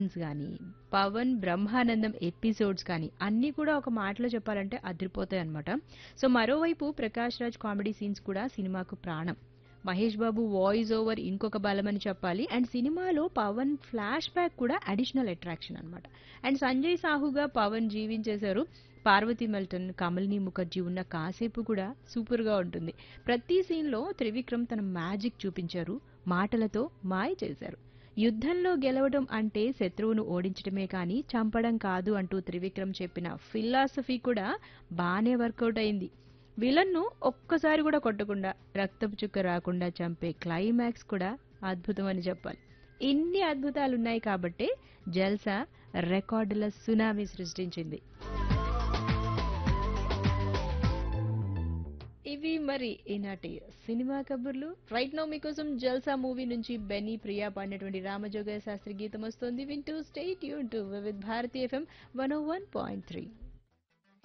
గానీ, పవన్ బ్రహ్మానందం ఎపిసోడ్స్ కానీ అన్నీ కూడా ఒక మాటలో చెప్పాలంటే అదిరిపోతాయన్నమాట. సో, మరోవైపు 'ప్రకాష్ రాజ్' కామెడీ సీన్స్ కూడా సినిమాకు ప్రాణం. మహేష్ బాబు వాయిస్ ఓవర్ ఇంకొక బలమని చెప్పాలి. అండ్ సినిమాలో పవన్ ఫ్లాష్ బ్యాక్ కూడా అడిషనల్ అట్రాక్షన్ అన్నమాట. అండ్ సంజయ్ సాహుగా పవన్ జీవించేశారు. పార్వతీ మెల్టన్, కమలిని ముఖర్జీ ఉన్న కాసేపు కూడా సూపర్‌గా ఉంటుంది. ప్రతి సీన్‌లో త్రివిక్రమ్ తన మ్యాజిక్ చూపించారు. మాటలతో మాయ చేశారు. యుద్ధంలో గెలవడం అంటే శత్రువును ఓడించడమే కానీ చంపడం కాదు అంటూ త్రివిక్రమ్ చెప్పిన ఫిలాసఫీ కూడా బానే వర్కౌట్ అయింది. విలన్‌ను ఒక్కసారి కూడా కొట్టకుండా, రక్తపు చుక్క రాకుండా చంపే క్లైమాక్స్ కూడా అద్భుతం అని చెప్పాలి. ఇన్ని అద్భుతాలున్నాయి కాబట్టే 'జల్సా' రికార్డుల సునామీ సృష్టించింది. ఇవి మరి ఈనాటి సినిమా కబుర్లు. రైట్ నౌ మీకోసం 'జల్సా' మూవీ నుంచి బెన్నీ, ప్రియా పాడినటువంటి రామజోగయ్య శాస్త్రి గీతం వస్తోంది. వింటూ stay tuned to Vividh Bharati FM 101.3